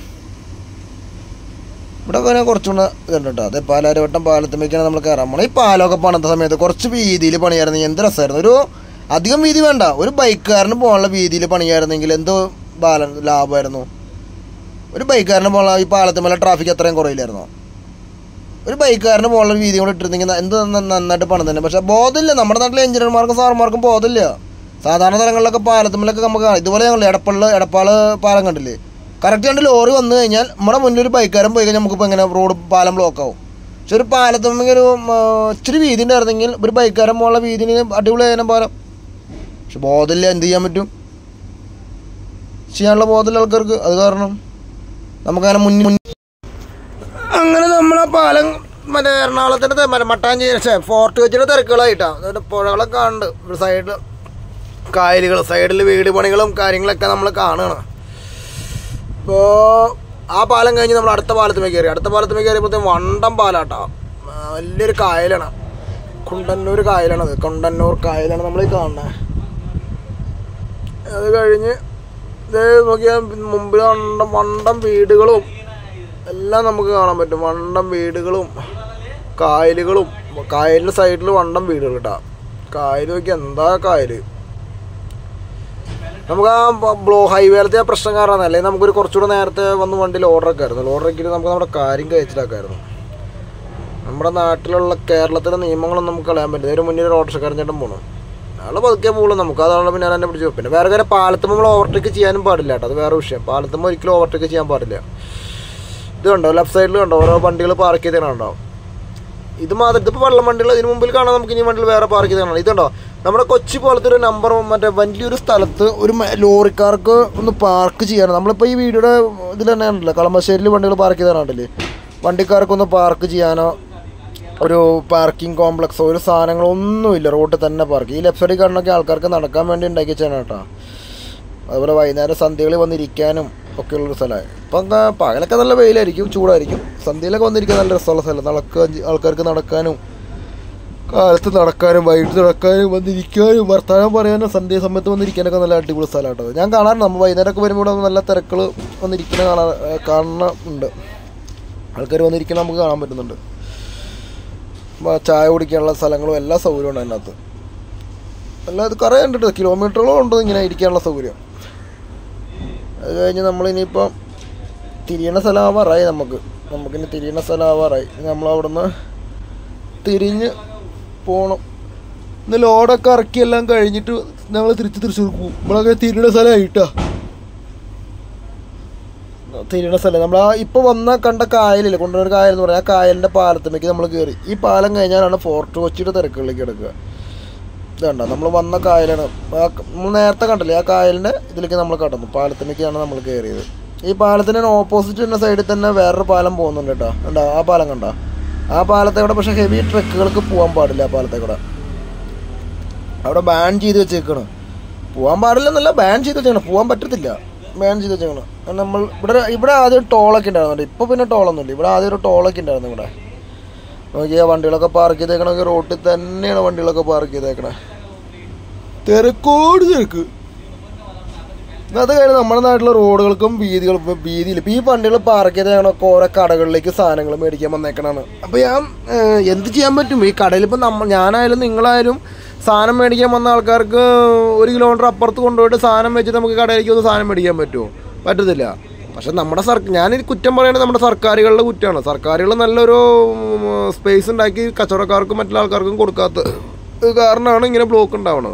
ഇവിടെ പിന്നെ കുറച്ചുകൂടെ ഇതുണ്ട് കേട്ടോ അതെ പാലാരിവട്ടം പാലത്തുമ്മയ്ക്കാണ് നമ്മൾ കയറാൻ പോണത് ഈ പാലമൊക്കെ പണിത സമയത്ത് കുറച്ച് വീതിയിൽ പണിയായിരുന്നു എന്ത് രസമായിരുന്നു ഒരു അധികം വീതി വേണ്ട ഒരു ബൈക്കുകാരന് പോകാനുള്ള വീതിയിൽ പണിയായിരുന്നെങ്കിൽ എന്തോ ബാല ലാഭമായിരുന്നു ഒരു ബൈക്കുകാരന് പോകാനുള്ള ഈ പാലത്തുമ്മല ട്രാഫിക് അത്രയും കുറയില്ലായിരുന്നോ ഒരു ബൈക്കുകാരന് പോകാനുള്ള വീതി കൂടെ ഇട്ടിരുന്നെങ്കിൽ എന്ത് നന്ന- നന്നായിട്ട് പണം തന്നെ പക്ഷെ ബോധമില്ല നമ്മുടെ നാട്ടിലെ എഞ്ചിനീയർമാർക്കും സാറന്മാർക്കും ബോധമില്ല സാധാരണ സ്ഥലങ്ങളിലൊക്കെ പാലത്തുമ്മലൊക്കെ നമുക്ക് കാണാം ഇതുപോലെ ഞങ്ങൾ എടപ്പള്ള് എടപ്പാള് പാലം കണ്ടില്ലേ കറക്റ്റ് കണ്ട് ലോറി വന്നു കഴിഞ്ഞാൽ നമ്മുടെ മുന്നിൽ ഒരു ബൈക്കുകാരൻ പോയി കഴിഞ്ഞാൽ നമുക്കിപ്പോൾ എങ്ങനെ റോഡ് പാലം ബ്ലോക്ക് ആവും പക്ഷെ ഒരു പാലത്തുമ്മ ഒരു ഉം, ഇച്ചിരി വീതി ഉണ്ടായിരുന്നെങ്കിൽ ഒരു ബൈക്കുകാരൻ പോകാനുള്ള വീതിന് അടിപൊളിയായ പാലം പക്ഷെ ബോധമില്ല എന്ത് ചെയ്യാൻ പറ്റും ചെയ്യാനുള്ള ബോധമില്ല ആൾക്കാർക്ക് അത് കാരണം നമുക്കങ്ങനെ മുന്നിൽ മുന്നിൽ അങ്ങനെ നമ്മളെ പാലം മറ്റേ എറണാകുളത്തിൻ്റെ തെ- മറ്റേ മട്ടാഞ്ചേരി ഛെ, ഫോർട്ട് വെച്ചിട്ട് തിരക്കുകളായിട്ടാണ് എന്നിട്ട് പുഴകളൊക്കെ കാണുന്നുണ്ട് ഒരു സൈഡിൽ കായലുകൾ സൈഡിൽ വീട് പണികളും കാര്യങ്ങളൊക്കെ നമ്മൾ കാണുകയാണ് ഇപ്പോൾ ആ പാലം കഴിഞ്ഞ് നമ്മൾ അടുത്ത പാലത്തുമേ കയറി അടുത്ത പാലത്തുമേ കയറിയപ്പോഴത്തേക്കും വണ്ടം പാലാട്ടോ ആ, വലിയൊരു കായലാണ് കുണ്ടന്നൂർ കായലാണത് കുണ്ടന്നൂർ കായലാണ് നമ്മൾ ഈ കാണുന്നത് അത് കഴിഞ്ഞ് ഇത് നോക്കിയാൽ മുമ്പിൽ വണ്ടം വണ്ടം വീടുകളും എല്ലാം നമുക്ക് കാണാൻ പറ്റും വണ്ടം വീടുകളും കായലുകളും കായലിൻ്റെ സൈഡിൽ വണ്ടം വീടുകൾ കേട്ടോ കായൽ നോക്കി എന്താ കായൽ നമുക്ക് ആ ബ്ലോ ഹൈവേലത്തെ ആ പ്രശ്നം കാരണം അല്ലെങ്കിൽ നമുക്കൊരു കുറച്ചുകൂടെ നേരത്തെ വന്ന് വണ്ടിയിൽ ഓർഡർ ഒക്കെ ആയിരുന്നു ഓർഡർ ആക്കിയിട്ട് നമുക്ക് നമ്മുടെ കാര്യം കഴിച്ചിട്ടാക്കായിരുന്നു നമ്മുടെ നാട്ടിലുള്ള കേരളത്തിലെ നിയമങ്ങളൊന്നും നമുക്ക് കളയാൻ പറ്റില്ല ഒരു മുന്നിൽ ഒരു ഓട്ടോക്കാരൻ ചേട്ടൻ പോകണം അയാൾ പതുക്കെ പോകുള്ളൂ നമുക്ക് അതാണ് പിന്നെ എന്നെ പിടിച്ചു പിന്നെ വേറെ കാര്യം പാലത്തുമ്പോൾ നമ്മൾ ഓവർടേക്ക് ചെയ്യാനും പാടില്ല കേട്ടോ അത് വേറെ വിഷയം പാലത്തുമ്പോൾ ഒരിക്കലും ഓവർടേക്ക് ചെയ്യാൻ പാടില്ല ഇത് കണ്ടോ ലെഫ്റ്റ് സൈഡിൽ കണ്ടോ ഓരോ വണ്ടികൾ പാർക്ക് ചെയ്തേക്കണം ഉണ്ടാവും ഇത് മാത്രം ഇതിപ്പോൾ വെള്ളം വണ്ടികൾ ഇതിന് മുമ്പിൽ കാണാൻ നമുക്ക് ഇനി വണ്ടികൾ വേറെ പാർക്ക് ചെയ്ത് കാണാം ഇതുണ്ടോ നമ്മുടെ കൊച്ചി പോലത്തെ ഒരു നമ്പർ മറ്റേ വലിയൊരു സ്ഥലത്ത് ഒരു മ- ലോറിക്കാർക്ക് ഒന്ന് പാർക്ക് ചെയ്യാൻ നമ്മളിപ്പോൾ ഈ വീഡിയോയുടെ ഇതിൽ തന്നെ ഉണ്ടല്ലോ കളമശ്ശേരിയിൽ വണ്ടികൾ പാർക്ക് ചെയ്ത് കണ്ടില്ലേ വണ്ടിക്കാർക്കൊന്ന് പാർക്ക് ചെയ്യാനോ ഒരു പാർക്കിംഗ് കോംപ്ലക്സോ ഒരു സാധനങ്ങളൊന്നുമില്ല റോഡിൽ തന്നെ പാർക്ക് ഈ ലെഫ്റ്റ് സൈഡിൽ കാണുന്നൊക്കെ ആൾക്കാർക്ക് നടക്കാൻ വേണ്ടി ഉണ്ടാക്കി വെച്ചാണ് കേട്ടോ അതുപോലെ വൈകുന്നേരം സന്ധ്യകളിൽ വന്നിരിക്കാനും ഒക്കെ ഉള്ളൊരു സ്ഥലമാണ് ഇപ്പം എന്താ പകലൊക്കെ നല്ല വെയിലായിരിക്കും ചൂടായിരിക്കും സന്ധ്യയിലൊക്കെ വന്നിരിക്കാൻ നല്ല രസമുള്ള സ്ഥലം നടക്കുക ആൾക്കാർക്ക് നടക്കാനും കാലത്ത് നടക്കാനും വൈകിട്ട് നടക്കാനും വന്നിരിക്കാനും വർത്തമാനം പറയാനും സന്ധ്യ സമയത്ത് വന്നിരിക്കാനൊക്കെ നല്ല അടിപൊളി സ്ഥലമാണ് കേട്ടോ ഞാൻ കാണാറുണ്ട് നമ്മൾ വൈകുന്നേരമൊക്കെ വരുമ്പോൾ ഇവിടെ നല്ല തിരക്കുകൾ വന്നിരിക്കുന്ന കാണാൻ കാണുന്നുണ്ട് ആൾക്കാർ വന്നിരിക്കണം നമുക്ക് കാണാൻ പറ്റുന്നുണ്ട് ബ- ചായ കുടിക്കാനുള്ള സ്ഥലങ്ങളും എല്ലാ സൗകര്യവും ഉണ്ട് അതിനകത്ത് അല്ല ഇത് കുറേ ഉണ്ട് കേട്ടോ കിലോമീറ്ററുകളും ഉണ്ട് ഇങ്ങനെ ഇരിക്കാനുള്ള സൗകര്യം അത് കഴിഞ്ഞ് നമ്മളിനിയിപ്പം തിരിയണ സ്ഥലമാവാറായി നമുക്ക് നമുക്കിനി തിരിയണ സ്ഥലമാവാറായി ഇനി നമ്മളവിടുന്ന് തിരിഞ്ഞ് പോകണം ഇന്ന് ലോഡൊക്കെ ഇറക്കി എല്ലാം കഴിഞ്ഞിട്ട് ഞങ്ങൾ തിരിച്ച് തൃശ്ശൂർ പോകും നമ്മളങ്ങനെ തിരിയണ സ്ഥലമായിട്ടാ തിരിയണ സ്ഥലം നമ്മൾ ആ ഇപ്പോൾ വന്ന കണ്ട കായലില്ലേ കൊണ്ടുവന്ന കായൽ എന്ന് പറയാം ആ കായലിൻ്റെ പാലത്തിലേക്ക് നമ്മൾ കയറി ഈ പാലം കഴിഞ്ഞാലാണ് ഫോർട്ട് കൊച്ചിയുടെ തിരക്കുകളിലേക്ക് കിടക്കുക ഇതുണ്ടോ നമ്മൾ വന്ന കായലാണ് ആ നമ്മൾ നേരത്തെ കണ്ടില്ലേ ആ കായലിൻ്റെ ഇതിലേക്ക് നമ്മൾ കടന്നു പാലത്തിലേക്കാണ് നമ്മൾ കയറിയത് ഈ പാലത്തിന് ഓപ്പോസിറ്റ് തന്നെ സൈഡിൽ തന്നെ വേറൊരു പാലം പോകുന്നുണ്ട് കേട്ടോ കണ്ടോ ആ പാലം കണ്ടോ ആ പാലത്തെ കൂടെ പക്ഷേ ഹെവി ട്രക്കുകൾക്ക് പോകാൻ പാടില്ല ആ പാലത്തെ കൂടെ അവിടെ ബാൻ ചെയ്ത് വെച്ചേക്കണം പോകാൻ പാടില്ലെന്നല്ല ബാൻ ചെയ്ത് വെച്ചേക്കണം പോകാൻ പറ്റത്തില്ല ബാൻ ചെയ്ത് വെച്ചേക്കണം കാരണം നമ്മൾ ഇവിടെ ഇവിടെ ആദ്യം ടോളൊക്കെ ഉണ്ടായിരുന്നുണ്ട് ഇപ്പോൾ പിന്നെ ടോളൊന്നുമില്ല ഇവിടെ ആദ്യം ഒരു ടോളൊക്കെ ഉണ്ടായിരുന്നു ഇവിടെ നോക്കിയാൽ വണ്ടികളൊക്കെ പാർക്ക് ചെയ്തേക്കണമെങ്കിൽ റോട്ടിൽ തന്നെയാണ് വണ്ടികളൊക്കെ പാർക്ക് ചെയ്തേക്കണേ തിരക്കോട് തിരക്ക് അത് കഴിഞ്ഞ് നമ്മുടെ നാട്ടിലെ റോഡുകൾക്കും വീതികൾക്കും വീതിയിൽ ഇപ്പോൾ ഈ വണ്ടികൾ പാർക്ക് ചെയ്തേക്കണൊക്കെ ഓരോ കടകളിലേക്ക് സാധനങ്ങൾ മേടിക്കാൻ വന്നേക്കണാണ് അപ്പോൾ ഞാൻ ഏഹ്, എന്ത് ചെയ്യാൻ പറ്റും ഈ കടയിൽ ഇപ്പോൾ നമ്മൾ ഞാനായാലും നിങ്ങളായാലും സാധനം മേടിക്കാൻ വന്ന ആൾക്കാർക്ക് ഒരു കിലോമീറ്റർ അപ്പുറത്ത് കൊണ്ടുപോയിട്ട് സാധനം വെച്ചിട്ട് നമുക്ക് കടയിലേക്ക് ഒന്ന് സാധനം മേടിക്കാൻ പറ്റുമോ പറ്റത്തില്ല പക്ഷെ നമ്മുടെ സർക്കാർ ഞാനിത് കുറ്റം പറയുന്നത് നമ്മുടെ സർക്കാരുകളുടെ കുറ്റമാണ് സർക്കാരുകൾ നല്ലൊരു സ്പേസ് ഉണ്ടാക്കി കച്ചവടക്കാർക്കും മറ്റുള്ള ആൾക്കാർക്കും കൊടുക്കാത്ത കാരണമാണ് ഇങ്ങനെ ബ്ലോക്ക് ഉണ്ടാവുന്നത്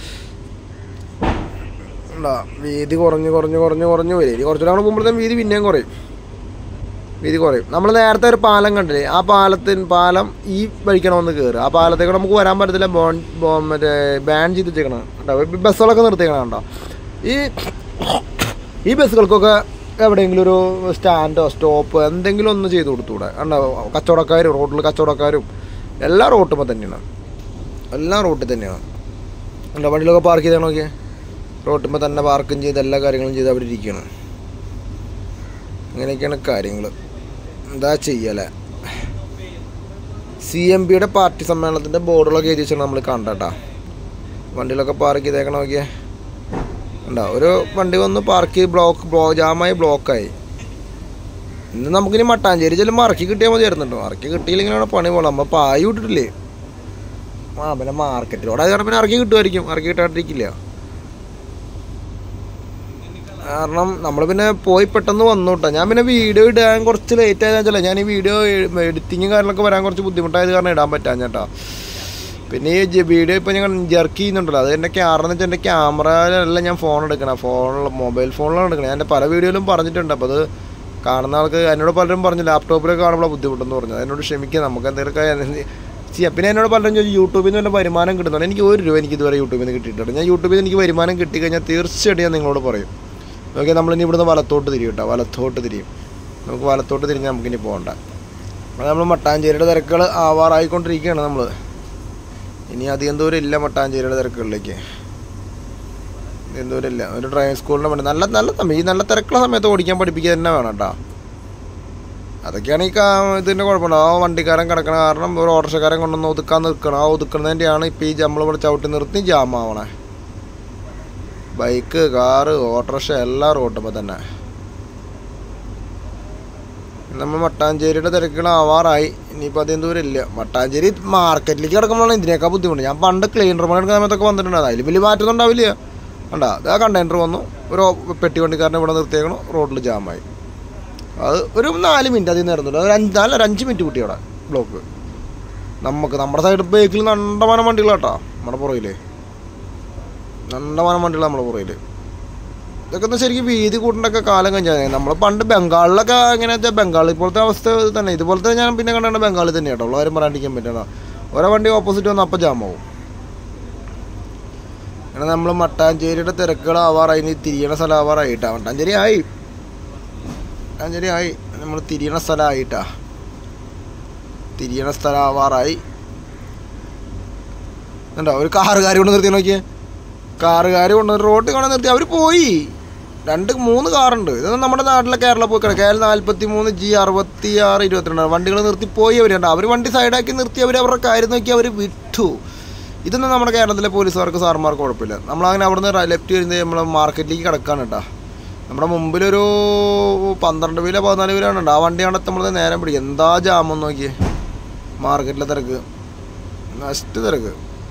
ഉണ്ടാ വീതി കുറഞ്ഞ് കുറഞ്ഞ് കുറഞ്ഞ് കുറഞ്ഞ് വരും ഇനി കുറച്ചുകൂടെ അങ്ങോട്ട് പോകുമ്പോഴത്തേക്കും വീതി പിന്നെയും കുറയും വീതി കുറയും നമ്മൾ നേരത്തെ ഒരു പാലം കണ്ടില്ലേ ആ പാലത്തിന് പാലം ഈ വഴിക്കണം ഒന്ന് കയറുക ആ പാലത്തേക്ക് നമുക്ക് വരാൻ പറ്റത്തില്ല ബോൺ ബോ മറ്റേ ബാൻ ചെയ്ത് വെച്ചേക്കണം കേട്ടോ ഈ ബസ്സുകളൊക്കെ നിർത്തിയേക്കണം കേട്ടോ ഈ ഈ ബസ്സുകൾക്കൊക്കെ എവിടെയെങ്കിലും ഒരു സ്റ്റാൻഡോ സ്റ്റോപ്പ് എന്തെങ്കിലും ഒന്ന് ചെയ്ത് കൊടുത്തൂടെ കണ്ടോ കച്ചവടക്കാരും റോഡിൽ കച്ചവടക്കാരും എല്ലാ റോട്ടുമ്പോൾ തന്നെയാണ് എല്ലാ റോട്ടിൽ തന്നെയാണ് കണ്ടോ വണ്ടിയിലൊക്കെ പാർക്ക് ചെയ്താൽ നോക്കിയേ റോട്ടുമ്പോൾ തന്നെ പാർക്കും ചെയ്ത് എല്ലാ കാര്യങ്ങളും ചെയ്ത് അവിടെ ഇരിക്കുകയാണ് അങ്ങനെയൊക്കെയാണ് കാര്യങ്ങൾ എന്താ ചെയ്യലേ സി എം പിയുടെ പാർട്ടി സമ്മേളനത്തിൻ്റെ ബോർഡുകളൊക്കെ എഴുതി വെച്ചാണ് നമ്മൾ കണ്ടട്ടാ വണ്ടിയിലൊക്കെ പാർക്ക് ചെയ്തേക്കണം നോക്കിയേ ഉണ്ടോ ഒരു വണ്ടി വന്ന് പാർക്ക് ചെയ്ത് ബ്ലോക്ക് ബ്ലോ ജാമായി ബ്ലോക്കായി ഇന്ന് നമുക്കിനി മട്ടാഞ്ചേരി ചെല്ലുമ്പോൾ ഇറക്കി കിട്ടിയാൽ മതിയായിരുന്നുണ്ടോ ഇറക്കി കിട്ടിയില്ലെങ്കിലാണ് പണി പോകണം നമ്മൾ പായ വിട്ടിട്ടില്ലേ ആ പിന്നെ മാർക്കറ്റിലൂടെ അത് കാരണം പിന്നെ ഇറക്കി കിട്ടുമായിരിക്കും ഇറക്കി കിട്ടാണ്ടിരിക്കില്ല കാരണം നമ്മൾ പിന്നെ പോയി പെട്ടെന്ന് വന്നു കേട്ടോ ഞാൻ പിന്നെ വീഡിയോ ഇടാൻ കുറച്ച് ലേറ്റ് ആയതെന്ന് വെച്ചാൽ ഞാൻ ഈ വീഡിയോ എഡിറ്റിങ്ങും കാര്യങ്ങളൊക്കെ വരാൻ കുറച്ച് ബുദ്ധിമുട്ടായത് കാരണം ഇടാൻ പറ്റാൻ ചേട്ടാ പിന്നെ ഈ ജെ- വീഡിയോ ഇപ്പോൾ ഞാൻ ജെർക്ക് ചെയ്യുന്നുണ്ടല്ലോ അത് എൻ്റെ ക്യാമറ എന്ന് വെച്ചാൽ എൻ്റെ ക്യാമറയിലല്ല ഞാൻ ഫോൺ എടുക്കണം ഫോണിൽ മൊബൈൽ ഫോണിലാണ് എടുക്കണം ഞാൻ എൻ്റെ പല വീഡിയോയിലും പറഞ്ഞിട്ടുണ്ട് അപ്പോൾ അത് കാണുന്ന ആൾക്ക് എന്നോട് പലരും പറഞ്ഞു ലാപ്ടോപ്പിലൊക്കെ കാണുമ്പോൾ ബുദ്ധിമുട്ടെന്ന് പറഞ്ഞു അതിനോട് ക്ഷമിക്കുക നമുക്ക് എന്തെങ്കിലുമൊക്കെ ചെയ്യാം പിന്നെ എന്നോട് പലരും ചോദിച്ചു യൂട്യൂബിൽ നിന്ന് വല്ല വരുമാനം കിട്ടുന്നുണ്ട് എനിക്ക് ഒരു രൂപ എനിക്ക് ഇതുവരെ യൂട്യൂബിൽ നിന്ന് കിട്ടിയിട്ടുണ്ട് ഞാൻ യൂട്യൂബിൽ നിന്ന് എനിക്ക് വരുമാനം കിട്ടിക്കഴിഞ്ഞാൽ തീർച്ചയായിട്ടും ഞാൻ നിങ്ങളോട് പറയും ഓക്കെ നമ്മളിനി ഇവിടുന്ന് വലത്തോട്ട് തിരിയും കേട്ടോ വലത്തോട്ട് തിരിയും നമുക്ക് വലത്തോട്ട് തിരിഞ്ഞ് നമുക്കിനി പോകണ്ട അത് നമ്മൾ മട്ടാഞ്ചേരിയുടെ തിരക്കുകൾ ആവാറായിക്കൊണ്ടിരിക്കുകയാണ് നമ്മൾ ഇനി അധികം ദൂരം ഇല്ല മട്ടാഞ്ചേരിയുടെ തിരക്കുകളിലേക്ക് അധികം ദൂരം ഇല്ല ഒരു ഡ്രൈവിംഗ് സ്കൂളിന് വേണ്ടി നല്ല നല്ല തമ്മി ഈ നല്ല തിരക്കുള്ള സമയത്ത് ഓടിക്കാൻ പഠിപ്പിക്കുക തന്നെ വേണം കേട്ടോ അതൊക്കെയാണ് ഈ കാ ഇതിൻ്റെ കുഴപ്പമുണ്ട് ആ വണ്ടിക്കാരൻ കിടക്കണ കാരണം ഒരു ഓട്ടോറിക്ഷക്കാരൻ കൊണ്ടൊന്ന് ഒതുക്കാൻ നിൽക്കണം ആ ഒതുക്കുന്നതിൻ്റെയാണ് ഇപ്പോൾ ഈ നമ്മളിവിടെ ചവിട്ടി നിർത്തി ജാം ആവണേ ബൈക്ക് കാറ് ഓട്ടോറിക്ഷ എല്ലാം റോട്ടുമ്പോൾ തന്നെ നമ്മൾ മട്ടാഞ്ചേരിയുടെ തിരക്കുകൾ ആവാറായി ഇനിയിപ്പോൾ അധികം ദൂരം ഇല്ല മട്ടാഞ്ചേരി മാർക്കറ്റിലേക്ക് കിടക്കുമ്പോഴാണ് ഇതിനേക്കാൾ ബുദ്ധിമുട്ട് ഞാൻ പണ്ട് ക്ലീനർ പണി എടുക്കുന്ന സമയത്തൊക്കെ വന്നിട്ടുണ്ട് അതിൽ വലിയ മാറ്റമൊന്നും ഉണ്ടാവില്ല കണ്ടാ ആ കണ്ടെയ്നർ വന്നു ഒരു ഓ- പെട്ടി വണ്ടിക്കാരനെ ഇവിടെ നിർത്തിയേക്കണം റോഡിൽ ജാമായി അത് ഒരു നാല് മിനിറ്റ് അതിൽ നേരുന്നില്ല ഒരു അഞ്ച് നാല് ഒരു അഞ്ച് മിനിറ്റ് കൂട്ടി അവിടെ ബ്ലോക്ക് നമുക്ക് നമ്മുടെ സൈഡ് ബേക്കിൽ നണ്ടമാനം വണ്ടികളാട്ടാ നമ്മുടെ പുറകിൽ നണ്ടമാനം വണ്ടികൾ നമ്മുടെ പുറകിൽ ഇതൊക്കെ ഒന്ന് ശരിക്കും വീതി കൂട്ടേണ്ടൊക്കെ കാലം കഴിഞ്ഞാൽ നമ്മൾ പണ്ട് ബംഗാളിലൊക്കെ എങ്ങനെ വെച്ചാൽ ബംഗാൾ ഇപ്പോഴത്തെ അവസ്ഥ തന്നെ ഇതുപോലത്തെ ഞാൻ പിന്നെ കണ്ടാണ് ബംഗാളിൽ തന്നെ കേട്ടോ ഉള്ള കാര്യം പറയാണ്ടിരിക്കാൻ പറ്റില്ല ഓരോ വണ്ടി ഓപ്പോസിറ്റ് വന്ന് അപ്പം ജാമാവും അങ്ങനെ നമ്മൾ മട്ടാഞ്ചേരിയുടെ തിരക്കുകൾ ആവാറായി ഇനി തിരിയണ സ്ഥലം ആവാറായിട്ടാ മട്ടാഞ്ചേരി ആയി മട്ടാഞ്ചേരി ആയി നമ്മൾ തിരിയണ സ്ഥലം ആയിട്ടാ തിരിയണ സ്ഥലം ആവാറായി ഉണ്ടോ ഒരു കാറുകാർ കൊണ്ട് നിർത്തി നോക്കിയേ കാറുകാർ കൊണ്ട് റോട്ടിൽ കൊണ്ട് നിർത്തി അവർ പോയി രണ്ട് മൂന്ന് കാറുണ്ട് ഇതൊന്നും നമ്മുടെ നാട്ടിലെ കേരള പോയി കിടക്കുക കേരള നാൽപ്പത്തി മൂന്ന് ജി അറുപത്തി ആറ് ഇരുപത്തിരണ്ട് വണ്ടികൾ നിർത്തി പോയി അവർ അവർ വണ്ടി സൈഡാക്കി നിർത്തി അവർ അവരുടെ കാര്യം നോക്കി അവർ വിട്ടു ഇതൊന്നും നമ്മുടെ കേരളത്തിലെ പോലീസുകാർക്ക് സാർമാർക്ക് കുഴപ്പമില്ല നമ്മളങ്ങനെ അവിടുന്ന് ലെഫ്റ്റ് വരുന്നത് നമ്മൾ മാർക്കറ്റിലേക്ക് കിടക്കാണ് കേട്ടോ നമ്മുടെ മുമ്പിലൊരു പന്ത്രണ്ട് വീല പതിനാല് വീലാണ് ഉണ്ട് ആ വണ്ടിയാണ് നമ്മൾ നേരം പിടിക്കുക എന്താ ജാമെന്ന് നോക്കിയേ മാർക്കറ്റിലെ തിരക്ക് നഷ്ട തിരക്ക്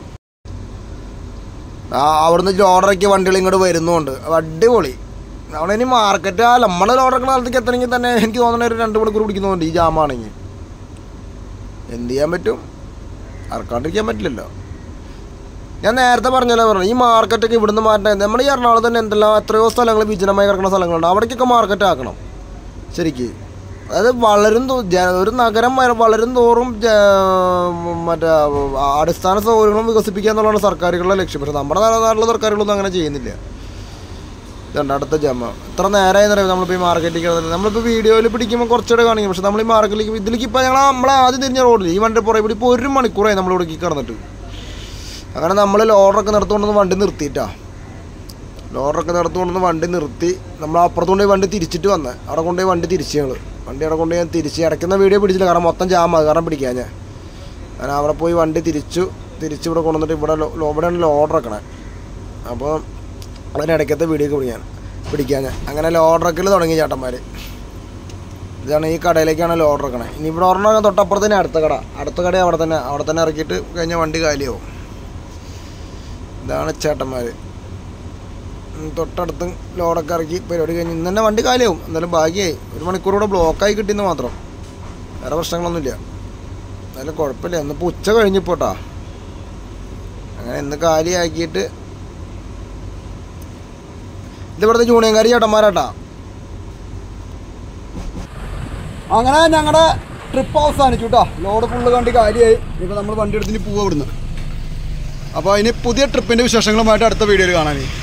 ആ അവിടുന്ന് ലോഡറൊക്കെ വണ്ടികൾ ഇങ്ങോട്ട് വരുന്നുണ്ട് അപ്പൊ അടിപൊളി അവിടെ ഇനി മാർക്കറ്റ് ആ നമ്മുടെ ലോഡറൊക്കെ കാലത്തേക്ക് എത്തണമെങ്കിൽ തന്നെ എനിക്ക് തോന്നുന്ന ഒരു രണ്ട് മണിക്കൂർ പിടിക്കുന്നുണ്ട് ഈ ജാമാണെങ്കിൽ എന്ത് ചെയ്യാൻ പറ്റും അറക്കാണ്ടിരിക്കാൻ പറ്റില്ലല്ലോ ഞാൻ നേരത്തെ പറഞ്ഞല്ലോ പറഞ്ഞു ഈ മാർക്കറ്റൊക്കെ ഇവിടുന്ന് മാറ്റേണ്ടത് നമ്മുടെ ഈ എറണാകുളത്ത് തന്നെ എന്തെല്ലാം എത്രയോ സ്ഥലങ്ങൾ വിജനമായി കിടക്കുന്ന സ്ഥലങ്ങളുണ്ട് അവിടേക്കൊക്കെ മാർക്കറ്റ് ആക്കണം ശരിക്ക് അതായത് വളരും തോ- ജ- ഒരു നഗരം വര- വളരും തോറും ജ- മറ്റേ അടിസ്ഥാന സൗകര്യങ്ങളും വികസിപ്പിക്കുക എന്നുള്ളതാണ് സർക്കാരുകളുടെ ലക്ഷ്യം പക്ഷെ നമ്മുടെ നാ- നാട്ടിലെ സർക്കാരുകളൊന്നും അങ്ങനെ ചെയ്യുന്നില്ല ഇതുണ്ട് അടുത്ത ജമ ഇത്ര നേരമായി എന്നറിയാം നമ്മളിപ്പോൾ ഈ മാർക്കറ്റിലേക്ക് വന്നത് നമ്മളിപ്പോൾ വീഡിയോയിൽ പിടിക്കുമ്പോൾ കുറച്ചുകൂടെ കാണിക്കും പക്ഷെ നമ്മൾ ഈ മാർക്കറ്റിലേക്ക് ഇതിലേക്ക് ഇപ്പോൾ ഞങ്ങൾ നമ്മൾ ആദ്യം തിരിഞ്ഞ റോഡിൽ ഈ വണ്ടി പുറകെ പിടി ഇപ്പോൾ ഒരു മണിക്കൂറായി നമ്മളിവിടെ കിടന്നിട്ട് അങ്ങനെ നമ്മൾ ലോഡറൊക്കെ നിർത്തുകൊണ്ടൊന്ന് വണ്ടി നിർത്തിയിട്ടാ ലോഡറൊക്കെ നിർത്തുകൊണ്ടൊന്ന് വണ്ടി നിർത്തി നമ്മൾ അപ്പുറത്ത് കൊണ്ടുപോയി വണ്ടി തിരിച്ചിട്ട് വന്നേ അവിടെ കൊണ്ടുപോയി വണ്ടി തിരിച്ച് ഞങ്ങൾ വണ്ടി അവിടെ കൊണ്ടുപോയി ഞാൻ തിരിച്ച് ഇടയ്ക്കുന്ന വീഡിയോ പിടിച്ചില്ല കാരണം മൊത്തം ജാമാണ് കാരണം പിടിക്കാൻ ഞാൻ ഞാൻ അവിടെ പോയി വണ്ടി തിരിച്ചു തിരിച്ച് ഇവിടെ കൊണ്ടുവന്നിട്ട് ഇവിടെ ലോ- ലോ- ഇവിടെയാണ് ലോഡർ വെക്കണേ അപ്പോൾ അതിനിടയ്ക്കത്തെ വീഡിയോ ഒക്കെ പിടിക്കാൻ പിടിക്കാൻ ഞാൻ അങ്ങനെ ലോഡറൊക്കെ തുടങ്ങി ചേട്ടന്മാർ ഇതാണ് ഈ കടയിലേക്കാണ് ലോഡർ വെക്കണേ ഇനി ഇവിടെ ഒരെണ്ണം തൊട്ടപ്പുറത്ത് തന്നെ അടുത്ത കട അടുത്ത കട അവിടെ തന്നെ അവിടെ തന്നെ ഇറക്കിയിട്ട് കഴിഞ്ഞ വണ്ടി കാലിയാവും ഇതാണ് ചേട്ടന്മാർ തൊട്ടടുത്ത് ലോഡൊക്കെ ഇറക്കി പരിപാടി കഴിഞ്ഞ് ഇന്ന് തന്നെ വണ്ടി കാലിയാവും എന്നാലും ഭാഗ്യമായി ഒരു മണിക്കൂർ കൂടെ ബ്ലോക്കായി കിട്ടിയെന്ന് മാത്രം വേറെ പ്രശ്നങ്ങളൊന്നുമില്ല എന്നാലും കുഴപ്പമില്ല ഇന്നിപ്പോൾ ഉച്ച കഴിഞ്ഞിപ്പോട്ടാ അങ്ങനെ ഇന്ന് കാലിയാക്കിയിട്ട് ഇതിവിടുത്തെ ജൂണിയൻകാരി ചേട്ടന്മാരാട്ടാ അങ്ങനെ ഞങ്ങളുടെ ട്രിപ്പ് അവസാനിച്ചു കേട്ടോ ലോഡ് ഫുള്ള് കണ്ടി കാര്യമായി ഇനിയിപ്പോൾ നമ്മൾ വണ്ടി എടുത്തിട്ട് പോവുക ഇവിടുന്ന് അപ്പോൾ ഇനി പുതിയ ട്രിപ്പിൻ്റെ വിശേഷങ്ങളുമായിട്ട് അടുത്ത വീഡിയോയിൽ കാണാൻ